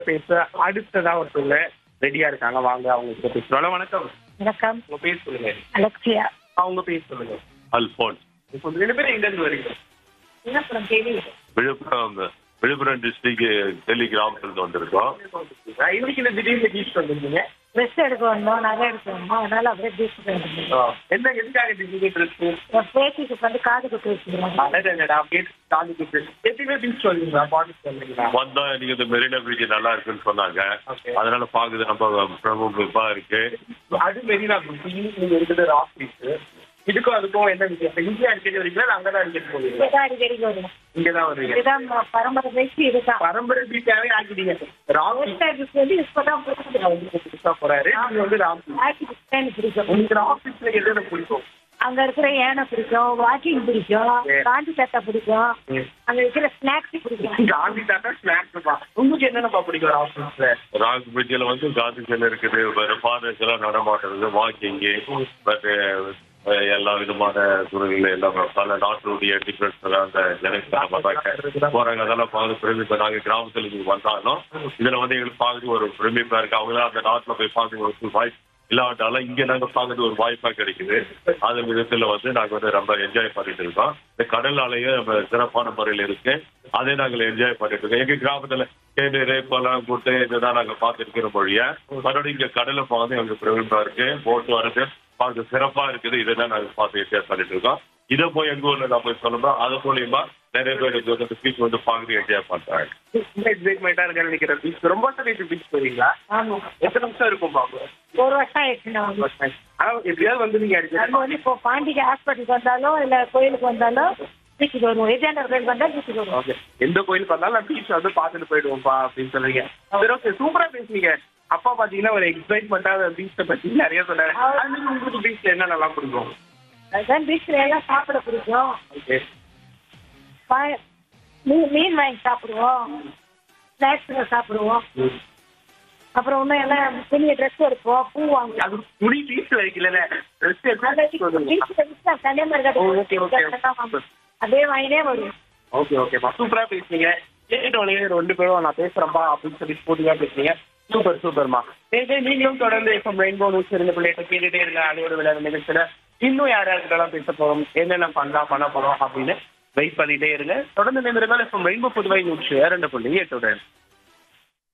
பேச அடுத்ததா ஒருத்தவங்க ரெடியா இருக்காங்க வாங்க அவங்க கிட்ட பேசுறோம் வணக்கம் வணக்கம் உங்க பேர் சொல்லுங்க அலெக்சியா அவங்க பேர் சொல்லுங்க அல்போன்ஸ் இப்போ ரெண்டு பேரும் எங்க இருந்து வரீங்க விண்ணப்பம் கேள்வி விழுப்புரம் விழுப்புரம் டிஸ்ட்ரிக்ட் டெல்லி கிராமத்துலேருந்து வந்திருக்கோம் இன்னைக்கு இந்த திடீர்னு பீச் வந்திருக்கீங்க ட்ரெஸ் எடுக்க வந்தோம் நகை எடுக்க வந்தோம் அதனால அப்படியே பீச்சுக்கு வந்துருந்தோம் என்ன எதுக்காக திடீர்னு ட்ரெஸ் என் பேத்திக்கு வந்து காது குத்து வச்சுக்கிறாங்க அழகா அப்படியே காலி குத்து எப்பயுமே பீச் வருவீங்களா பாடி வருவீங்களா வந்தா எனக்கு இந்த மெரினா பீச் நல்லா இருக்குன்னு சொன்னாங்க Okay. அதனால பாக்குது நம்ம பிரமுகமா இருக்கு அது மெரினா பீச் நீங்க இருக்கிறது ஒரு ஆஃபீஸ் இதுக்கும் அதுக்கும் என்ன வித்தியாசம் இங்கே அடிக்கடி வரீங்களா இல்ல அங்கதான் அடிக்கடி போவீங்களா இதுதான் அடிக்கடிக்கு வரும் இங்கதான் வருவீங்க இதுதான் ம- பரம்பரை பேச்சு இதுதான் பரம்பரை பீச்சாவே ஆக்கிட்டீங்க ராம் வெஸ்ட் ஆஃபீஸ் வந்து இப்பதான் புரியுது. பீச் புதுசா போறாரு நீங்க வந்து ராம் பீச் ஆக்டிவ் எனக்கு பிடிக்கும் உங்களுக்கு ஆபீஸ்ல எது எனக்கு பிடிக்கும் அங்க இருக்கிற யானை பிடிக்கும் வாக்கிங் பிடிக்கும் Yeah. காந்தி சட்டை பிடிக்கும் Yeah. அங்க இருக்கிற ஸ்நாக்ஸ் பிடிக்கும் காந்தி தாத்தா ஸ்நாக்ஸ் பா உங்களுக்கு என்னென்னப்பா பிடிக்கும் ஆபீஸ்ல ராக் பீச்சில் வந்து காந்தி சிலை இருக்குது வேற ஃபாரஸ்ட் எல்லாம் நடமாட்டுறது வாக்கிங்கு பட் எல்லா விதமான துறைகள் எல்லாம் பல நாட்டுடைய டிஃபரன்ஸ் அந்த ஜனங்கள் வர்றாங்க போறாங்க அதெல்லாம் பார்த்து பிரமிப்பா நாங்க கிராமத்துல இங்க வந்தாலும் இதுல வந்து எங்களுக்கு பார்க்கறது ஒரு பிரமிப்பா இருக்கு அவங்களாம் அந்த நாட்டுல போய் பார்க்க ஒரு வாய்ப்பு இல்லாட்டாலும் இங்க நாங்க பார்க்கறது ஒரு வாய்ப்பா கிடைக்குது அந்த விதத்துல வந்து நாங்க வந்து ரொம்ப என்ஜாய் பண்ணிட்டு இருக்கோம் இந்த கடல் அலையும் நம்ம சிறப்பான முறையில் இருக்கு அதே நாங்கள் என்ஜாய் பண்ணிட்டு இருக்கோம் எங்க கிராமத்துல தேநீர் பழம் கூட்டு இதுதான் நாங்க பார்த்து இருக்கிற மொழிய மறுபடியும் இங்க கடலை பார்த்து எங்களுக்கு பிரமிப்பா இருக்கு போட்டு வர்றது பார்க்க சிறப்பா இருக்குது இதை தான் நாங்க பார்த்து என்ஜாய் பண்ணிட்டு இருக்கோம் இதை போய் எங்க ஊர்ல நான் போய் சொல்லணும் அது மூலியமா நிறைய பேர் இது வந்து பீச் வந்து பார்த்து என்ஜாய் பண்றாங்க ரொம்ப எக்ஸைட்மெண்டா இருக்கேன்னு நினைக்கிறேன் பீச் ரொம்ப வருஷம் பீச் போறீங்களா ஆமா எத்தனை நிமிஷம் இருக்கும் பாங்க ஒரு வருஷம் ஆயிடுச்சு நான் வந்து. ஆனா எப்படியாவது வந்து நீங்க நம்ம அடிச்சு வந்து இப்போ பாண்டிகை ஹாஸ்பிட்டலுக்கு வந்தாலும் இல்ல கோயிலுக்கு வந்தாலும் பீச்சுக்கு வருவோம் எஜாண்டர் கோயிலுக்கு வந்தா பீச்சுக்கு வருவோம் ஓகே எந்த கோயிலுக்கு வந்தாலும் நான் பீச் வந்து பார்த்துட்டு போயிடுவோம்ப்பா அப்படின்னு சொல்றீங்க சரி ஓகே சூப்பரா பேசுனீங்க அப்பா பாத்தீங்கன்னா ஒரு எக்ஸைட்மெண்டா பீச்சை பத்தி நிறைய சொன்னாரு அது மாதிரி உங்களுக்கு பீச்ல என்ன நல்லா பிடிக்கும் அதுதான் பீச்சில் எல்லாம் சாப்பிட பிடிக்கும் ஓகே பா- மீன் மீன் வாங்கி சாப்பிடுவோம் ஸ்நாக்ஸ் சாப்பிடுவோம் அப்புறம் இன்னும் எல்லாம் பெரிய ட்ரெஸ் எடுப்போம் பூ வாங்குவோம் அது முடி பீச் வைக்கல ட்ரெஸ் அந்த பீச்சில் விற்க கன்னியாகுமரி ஓ, okay, okay. கட்டை அப்படியே வாங்கினே வருவோம் ஓகே ஓகேப்பா சூப்பரா பேசுனீங்க கேட்டோடனே ரெண்டு பேரும் நான் பேசுறேன்பா அப்படின்னு சொல்லி போட்டியா பேசுனீங்க சூப்பர் சூப்பர்மா சரி நீங்களும் தொடர்ந்து இப்போ ரெயின்போ நியூஸ் இருந்த பிள்ளைகிட்ட கேட்டுட்டே இருங்க அலையோட விளையாட நிகழ்ச்சியில இன்னும் யார் யாருக்கிட்டலாம் பேச போறோம் என்னென்ன பண்ணலாம் பண்ண போறோம் அப்படின்னு வெயிட் பண்ணிட்டே இருங்க தொடர்ந்து நிமிடங்கள் இப்போ ரெயின்போ புதுவை நியூஸ் இரண்டு புள்ளி எட்டுடன்